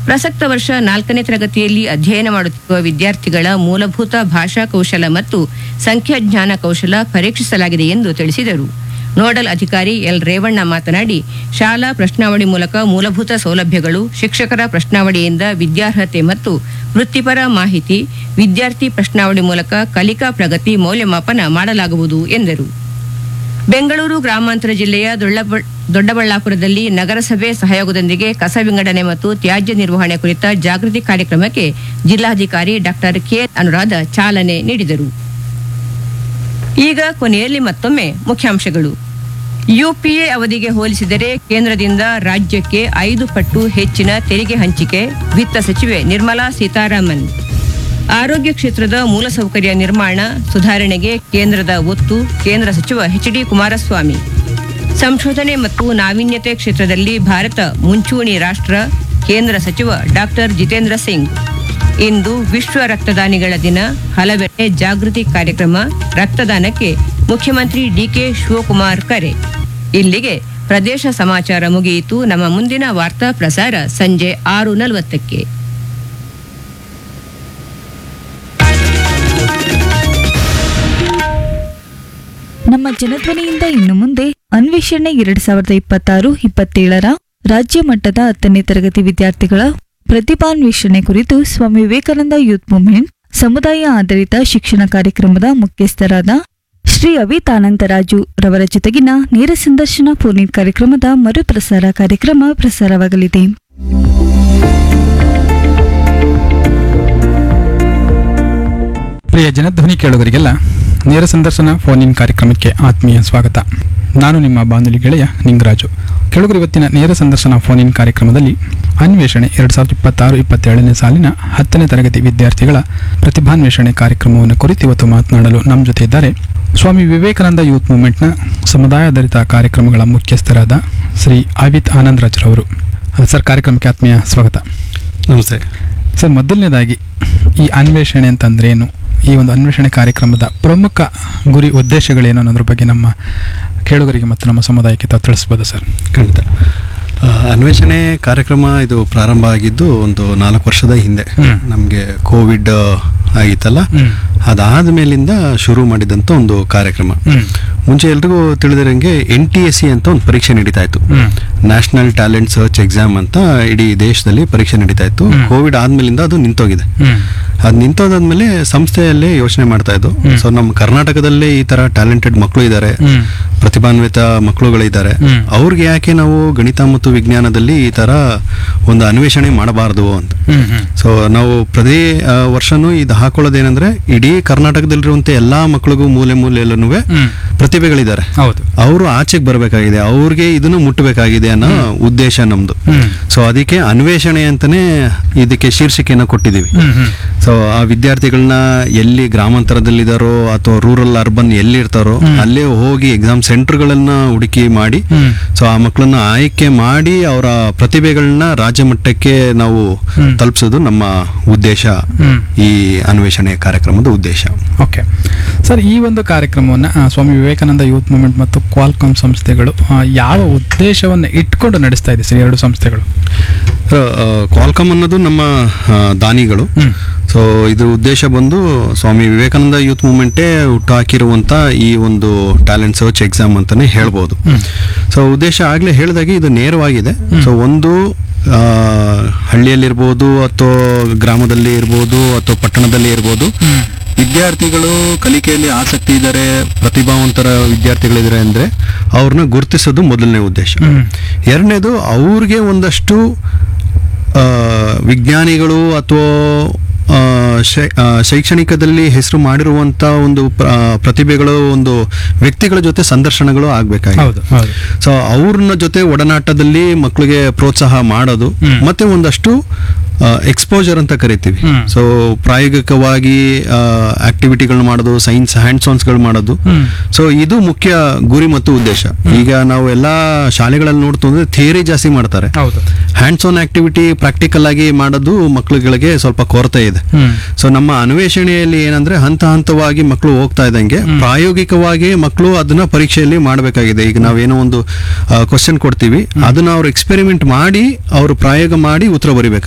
ಪ್ರಸಕ್ತ ವರ್ಷ ನಾಲ್ಕನೇ ತರಗತಿಯಲ್ಲಿ ಅಧ್ಯಯನ ಮಾಡುತ್ತಿರುವ ವಿದ್ಯಾರ್ಥಿಗಳ ಮೂಲಭೂತ ಭಾಷಾ ಕೌಶಲ ಮತ್ತು ಸಂಖ್ಯಾಜ್ಞಾನ ಕೌಶಲ ಪರೀಕ್ಷಿಸಲಾಗಿದೆ ಎಂದು ತಿಳಿಸಿದರು ನೋಡಲ್ ಅಧಿಕಾರಿ ಎಲ್ ರೇವಣ್ಣ ಮಾತನಾಡಿ ಶಾಲಾ ಪ್ರಶ್ನಾವಳಿ ಮೂಲಕ ಮೂಲಭೂತ ಸೌಲಭ್ಯಗಳು ಶಿಕ್ಷಕರ ಪ್ರಶ್ನಾವಳಿಯಿಂದ ವಿದ್ಯಾರ್ಹತೆ ಮತ್ತು ವೃತ್ತಿಪರ ಮಾಹಿತಿ ವಿದ್ಯಾರ್ಥಿ ಪ್ರಶ್ನಾವಳಿ ಮೂಲಕ ಕಲಿಕಾ ಪ್ರಗತಿ ಮೌಲ್ಯಮಾಪನ ಮಾಡಲಾಗುವುದು ಎಂದರು ಬೆಂಗಳೂರು ಗ್ರಾಮಾಂತರ ಜಿಲ್ಲೆಯ ದೊಡ್ಡಬ- ದೊಡ್ಡಬಳ್ಳಾಪುರದಲ್ಲಿ ನಗರಸಭೆ ಸಹಯೋಗದೊಂದಿಗೆ ಕಸ ವಿಂಗಡಣೆ ಮತ್ತು ತ್ಯಾಜ್ಯ ನಿರ್ವಹಣೆ ಕುರಿತ ಜಾಗೃತಿ ಕಾರ್ಯಕ್ರಮಕ್ಕೆ ಜಿಲ್ಲಾಧಿಕಾರಿ ಡಾಕ್ಟರ್ ಕೆ ಅನುರಾಧ ಚಾಲನೆ ನೀಡಿದರು ಈಗ ಕೊನೆಯಲ್ಲಿ ಮತ್ತೊಮ್ಮೆ ಮುಖ್ಯಾಂಶಗಳು ಯುಪಿಎ ಅವಧಿಗೆ ಹೋಲಿಸಿದರೆ ಕೇಂದ್ರದಿಂದ ರಾಜ್ಯಕ್ಕೆ ಐದು ಪಟ್ಟು ಹೆಚ್ಚಿನ ತೆರಿಗೆ ಹಂಚಿಕೆ ವಿತ್ತ ಸಚಿವೆ ನಿರ್ಮಲಾ ಸೀತಾರಾಮನ್ ಆರೋಗ್ಯ ಕ್ಷೇತ್ರದ ಮೂಲಸೌಕರ್ಯ ನಿರ್ಮಾಣ ಸುಧಾರಣೆಗೆ ಕೇಂದ್ರದ ಒತ್ತು ಕೇಂದ್ರ ಸಚಿವ ಎಚ್ ಡಿ ಕುಮಾರಸ್ವಾಮಿ ಸಂಶೋಧನೆ ಮತ್ತು ನಾವೀನ್ಯತೆ ಕ್ಷೇತ್ರದಲ್ಲಿ ಭಾರತ ಮುಂಚೂಣಿ ರಾಷ್ಟ್ರ ಕೇಂದ್ರ ಸಚಿವ ಡಾಕ್ಟರ್ ಜಿತೇಂದ್ರ ಸಿಂಗ್ ಇಂದು ವಿಶ್ವ ರಕ್ತದಾನಿಗಳ ದಿನ ಹಲವೆಡೆ ಜಾಗೃತಿ ಕಾರ್ಯಕ್ರಮ ರಕ್ತದಾನಕ್ಕೆ ಮುಖ್ಯಮಂತ್ರಿ ಡಿಕೆ ಶಿವಕುಮಾರ್ ಕರೆ ಇಲ್ಲಿಗೆ ಪ್ರದೇಶ ಸಮಾಚಾರ ಮುಗಿಯಿತು ನಮ್ಮ ಮುಂದಿನ ವಾರ್ತಾ ಪ್ರಸಾರ ಸಂಜೆ ಆರು ನಲವತ್ತಕ್ಕೆ ನಮ್ಮ ಜನಧ್ವನಿಯಿಂದ ಇನ್ನು ಮುಂದೆ ಅನ್ವೇಷಣೆ ಎರಡ್ ಸಾವಿರದ ಇಪ್ಪತ್ತಾರು ಇಪ್ಪತ್ತೇಳರ ರಾಜ್ಯ ಮಟ್ಟದ ಹತ್ತನೇ ತರಗತಿ ವಿದ್ಯಾರ್ಥಿಗಳ ಪ್ರತಿಭಾನ್ವೇಷಣೆ ಕುರಿತು ಸ್ವಾಮಿ ವಿವೇಕಾನಂದ ಯೂತ್ ಮೂವ್ಮೆಂಟ್ ಸಮುದಾಯ ಆಧಾರಿತ ಶಿಕ್ಷಣ ಕಾರ್ಯಕ್ರಮದ ಮುಖ್ಯಸ್ಥರಾದ ಶ್ರೀ ಅವಿತಾನಂದರಾಜು ರವರ ಜೊತೆಗಿನ ನೇರ ಸಂದರ್ಶನ ಫೋನ್ ಕಾರ್ಯಕ್ರಮದ ಮರುಪ್ರಸಾರ ಕಾರ್ಯಕ್ರಮ ಪ್ರಸಾರವಾಗಲಿದೆ ಪ್ರಿಯ ಜನಧ್ವನಿ ಕೇಳುಗರಿಗೆಲ್ಲ ನೇರ ಸಂದರ್ಶನ ಫೋನ್ ಇನ್ ಕಾರ್ಯಕ್ರಮಕ್ಕೆ ಆತ್ಮೀಯ ಸ್ವಾಗತ ನಾನು ನಿಮ್ಮ ಬಾನುಲಿ ಗೆಳೆಯ ನಿಂಗರಾಜು ಕೆಳಗರು ಇವತ್ತಿನ ನೇರ ಸಂದರ್ಶನ ಫೋನ್ ಇನ್ ಕಾರ್ಯಕ್ರಮದಲ್ಲಿ ಅನ್ವೇಷಣೆ ಎರಡು ಸಾವಿರದ ಇಪ್ಪತ್ತಾರು ಇಪ್ಪತ್ತೇಳನೇ ಸಾಲಿನ ಹತ್ತನೇ ತರಗತಿ ವಿದ್ಯಾರ್ಥಿಗಳ ಪ್ರತಿಭಾನ್ವೇಷಣೆ ಕಾರ್ಯಕ್ರಮವನ್ನು ಕುರಿತು ಇವತ್ತು ಮಾತನಾಡಲು ನಮ್ಮ ಜೊತೆ ಇದ್ದಾರೆ ಸ್ವಾಮಿ ವಿವೇಕಾನಂದ ಯೂತ್ ಮೂವ್ಮೆಂಟ್ನ ಸಮುದಾಯಾಧಾರಿತ ಕಾರ್ಯಕ್ರಮಗಳ ಮುಖ್ಯಸ್ಥರಾದ ಶ್ರೀ ಅವಿತ್ ಆನಂದರಾಜ್ರವರು ಸರ್ ಕಾರ್ಯಕ್ರಮಕ್ಕೆ ಆತ್ಮೀಯ ಸ್ವಾಗತ ನಮಸ್ತೆ ಸರ್ ಮೊದಲನೇದಾಗಿ ಈ ಅನ್ವೇಷಣೆ ಅಂತಂದ್ರೇನು ಈ ಒಂದು ಅನ್ವೇಷಣೆ ಕಾರ್ಯಕ್ರಮದ ಪ್ರಮುಖ ಗುರಿ ಉದ್ದೇಶಗಳೇನು ಅನ್ನೋದ್ರ ಬಗ್ಗೆ ನಮ್ಮ ಕೇಳುಗರಿಗೆ ಮತ್ತು ನಮ್ಮ ಸಮುದಾಯಕ್ಕೆ ತಾವು ತಿಳಿಸ್ಬೋದು ಸರ್ ಖಂಡಿತ ಆ, ಅನ್ವೇಷಣೆ ಕಾರ್ಯಕ್ರಮ ಇದು ಪ್ರಾರಂಭ ಆಗಿದ್ದು ಒಂದು ನಾಲ್ಕು ವರ್ಷದ ಹಿಂದೆ ಹ್ಮ್. ನಮಗೆ ಕೋವಿಡ್ ಆಗಿತ್ತಲ್ಲ ಹ್ಮ್. ಅದಾದ ಮೇಲಿಂದ ಶುರು ಮಾಡಿದಂಥ ಒಂದು ಕಾರ್ಯಕ್ರಮ ಹ್ಮ್. ಮುಂಚೆ ಎಲ್ರಿಗೂ ತಿಳಿದಿರಂಗೆ ಎನ್ ಟಿ ಎಸ್ ಸಿ ಅಂತ ಒಂದು ಪರೀಕ್ಷೆ ನಡೀತಾ ಇತ್ತು ಹ್ಮ್. ನ್ಯಾಷನಲ್ ಟ್ಯಾಲೆಂಟ್ ಸರ್ಚ್ ಎಕ್ಸಾಮ್ ಅಂತ ಇಡೀ ದೇಶದಲ್ಲಿ ಪರೀಕ್ಷೆ ನಡೀತಾ ಇತ್ತು ಹ್ಮ್. ಕೋವಿಡ್ ಆದ್ಮೇಲಿಂದ ಅದು ನಿಂತೋಗಿದೆ ಹ್ಮ್. ಅದು ನಿಂತೋದಾದ್ಮೇಲೆ ಸಂಸ್ಥೆಯಲ್ಲೇ ಯೋಚನೆ ಮಾಡ್ತಾ ಇದ್ದು ಹ್ಮ್. ಸೊ ನಮ್ಮ ಕರ್ನಾಟಕದಲ್ಲೇ ಈ ತರ ಟ್ಯಾಲೆಂಟೆಡ್ ಮಕ್ಕಳು ಇದ್ದಾರೆ ಹ್ಮ್. ಪ್ರತಿಭಾನ್ವಿತ ಮಕ್ಕಳುಗಳಿದ್ದಾರೆ ಹ್ಮ್. ಅವ್ರಿಗೆ ಯಾಕೆ ನಾವು ಗಣಿತ ಮತ್ತು ವಿಜ್ಞಾನದಲ್ಲಿ ಈ ತರ ಒಂದು ಅನ್ವೇಷಣೆ ಮಾಡಬಾರ್ದು ಅಂತ ಹ್ಮ್. ಹ್ಮ್. ಸೊ ನಾವು ಪ್ರತಿ ಆ, ವರ್ಷನೂ ಇದು ಹಾಕೊಳ್ಳೋದೇನೆಂದ್ರೆ ಇಡೀ ಕರ್ನಾಟಕದಲ್ಲಿರುವಂತೆ ಎಲ್ಲಾ ಮಕ್ಕಳಿಗೂ ಮೂಲೆ ಮೂಲೆಯಲ್ಲೂ ಹ್ಮ್. ಪ್ರತಿಭೆಗಳಿದ್ದಾರೆ ಹೌದು ಅವರು ಆಚೆಗೆ ಬರಬೇಕಾಗಿದೆ ಅವ್ರಿಗೆ ಇದನ್ನು ಮುಟ್ಟಬೇಕಾಗಿದೆ ಅನ್ನೋ ಉದ್ದೇಶ ನಮ್ದು ಹ್ಮ್. ಸೊ ಅದಕ್ಕೆ ಅನ್ವೇಷಣೆ ಅಂತಾನೆ ಇದಕ್ಕೆ ಶೀರ್ಷಿಕೆಯನ್ನು ಕೊಟ್ಟಿದ್ದೀವಿ ಹ್ಮ್. ಹ್ಮ್. ಸೊ ಆ ವಿದ್ಯಾರ್ಥಿಗಳನ್ನ ಎಲ್ಲಿ ಗ್ರಾಮಾಂತರದಲ್ಲಿದ್ದಾರೋ ಅಥವಾ ರೂರಲ್ ಅರ್ಬನ್ ಎಲ್ಲಿ ಇರ್ತಾರೋ ಹ್ಮ್. ಅಲ್ಲೇ ಹೋಗಿ ಎಕ್ಸಾಮ್ ಸೆಂಟರ್ಗಳನ್ನ ಹುಡುಕಿ ಮಾಡಿ ಹ್ಮ್. ಸೊ ಆ ಮಕ್ಕಳನ್ನ ಆಯ್ಕೆ ಮಾಡಿ ಅವರ ಪ್ರತಿಭೆಗಳನ್ನ ರಾಜ್ಯ ಮಟ್ಟಕ್ಕೆ ನಾವು ಹ್ಮ್. ತಲುಪಿಸೋದು ನಮ್ಮ ಉದ್ದೇಶ ಹ್ಮ್. ಈ ಅನ್ವೇಷಣೆ ಕಾರ್ಯಕ್ರಮದ ಉದ್ದೇಶ ಓಕೆ ಸರ್ ಈ ಒಂದು ಕಾರ್ಯಕ್ರಮವನ್ನು ಆ, ಸ್ವಾಮಿ ವಿವೇಕಾನಂದ ಯೂತ್ ಮೂವ್ಮೆಂಟ್ ಮತ್ತು ಕ್ವಾಲ್ಕಾಮ್ ಸಂಸ್ಥೆಗಳು ಆ, ಯಾವ ಉದ್ದೇಶವನ್ನು ಇಟ್ಕೊಂಡು ನಡೆಸ್ತಾ ಇದೆ ಸರ್ ಎರಡು ಸಂಸ್ಥೆಗಳು ಕ್ವಾಲ್ಕಮ್ ಅನ್ನೋದು ನಮ್ಮ ಆ, ದಾನಿಗಳು ಹ್ಮ್. ಸೊ ಇದ್ರ ಉದ್ದೇಶ ಬಂದು ಸ್ವಾಮಿ ವಿವೇಕಾನಂದ ಯೂತ್ ಮೂವ್ಮೆಂಟೇ ಹುಟ್ಟು ಹಾಕಿರುವಂತ ಈ ಒಂದು ಟ್ಯಾಲೆಂಟ್ ಸರ್ಚ್ ಎಕ್ಸಾಮ್ ಅಂತಾನೆ ಹೇಳ್ಬೋದು ಹ್ಮ್. ಸೊ ಉದ್ದೇಶ ಆಗ್ಲೇ ಹೇಳಿದಾಗೆ ಇದು ನೇರವಾಗಿದೆ ಸೊ ಒಂದು ಆ, ಹಳ್ಳಿಯಲ್ಲಿರ್ಬೋದು ಅಥವಾ ಗ್ರಾಮದಲ್ಲಿ ಇರ್ಬೋದು ಅಥವಾ ಪಟ್ಟಣದಲ್ಲಿ ಇರ್ಬೋದು ಹ್ಮ್. ವಿದ್ಯಾರ್ಥಿಗಳು ಕಲಿಕೆಯಲ್ಲಿ ಆಸಕ್ತಿ ಇದ್ದಾರೆ ಪ್ರತಿಭಾವಂತರ ವಿದ್ಯಾರ್ಥಿಗಳಿದ್ದಾರೆ ಅಂದ್ರೆ ಅವ್ರನ್ನ ಗುರುತಿಸೋದು ಮೊದಲನೇ ಉದ್ದೇಶ ಹ್ಮ್. ಎರಡನೇದು ಅವ್ರಿಗೆ ಒಂದಷ್ಟು ಆ, ವಿಜ್ಞಾನಿಗಳು ಅಥವಾ ಆ, ಶೈ- ಆ, ಶೈಕ್ಷಣಿಕದಲ್ಲಿ ಹೆಸರು ಮಾಡಿರುವಂತ ಒಂದು ಪ್ರ- ಪ್ರತಿಭೆಗಳು ಒಂದು ವ್ಯಕ್ತಿಗಳ ಜೊತೆ ಸಂದರ್ಶನಗಳು ಆಗ್ಬೇಕಾಗಿದೆ ಹೌದು ಹೌದು ಸೊ ಅವ್ರನ್ನ ಜೊತೆ ಒಡನಾಟದಲ್ಲಿ ಮಕ್ಕಳಿಗೆ ಪ್ರೋತ್ಸಾಹ ಮಾಡೋದು ಹ್ಮ್. ಮತ್ತೆ ಒಂದಷ್ಟು ಎಕ್ಸ್ಪೋಜರ್ ಅಂತ ಕರಿತೀವಿ ಹ್ಮ್. ಸೊ ಪ್ರಾಯೋಗಿಕವಾಗಿ ಆಕ್ಟಿವಿಟಿಗಳನ್ನ ಮಾಡೋದು ಸೈನ್ಸ್ ಹ್ಯಾಂಡ್ಸ್ ಆನ್ಸ್ಗಳು ಮಾಡೋದು ಹ್ಮ್. ಸೊ ಇದು ಮುಖ್ಯ ಗುರಿ ಮತ್ತು ಉದ್ದೇಶ ಈಗ ನಾವು ಎಲ್ಲಾ ಶಾಲೆಗಳಲ್ಲಿ ನೋಡ್ತು ಅಂದ್ರೆ ಥಿಯರಿ ಜಾಸ್ತಿ ಮಾಡ್ತಾರೆ ಹೌದು ಹ್ಯಾಂಡ್ಸ್ ಆನ್ ಆಕ್ಟಿವಿಟಿ ಪ್ರಾಕ್ಟಿಕಲ್ ಆಗಿ ಮಾಡೋದು ಮಕ್ಕಳುಗಳಿಗೆ ಸ್ವಲ್ಪ ಕೊರತೆ ಇದೆ ಹ್ಮ್. ಸೊ ನಮ್ಮ ಅನ್ವೇಷಣೆಯಲ್ಲಿ ಏನಂದ್ರೆ ಹಂತ ಹಂತವಾಗಿ ಮಕ್ಕಳು ಹೋಗ್ತಾ ಇದ್ದಂಗೆ ಪ್ರಾಯೋಗಿಕವಾಗಿ ಮಕ್ಕಳು ಅದನ್ನ ಪರೀಕ್ಷೆಯಲ್ಲಿ ಮಾಡಬೇಕಾಗಿದೆ ಈಗ ನಾವೇನೋ ಒಂದು ಕ್ವಶನ್ ಕೊಡ್ತೀವಿ ಅದನ್ನ ಅವ್ರು ಎಕ್ಸ್ಪೆರಿಮೆಂಟ್ ಮಾಡಿ ಅವರು ಪ್ರಯೋಗ ಮಾಡಿ ಉತ್ತರ ಬರಿಬೇಕು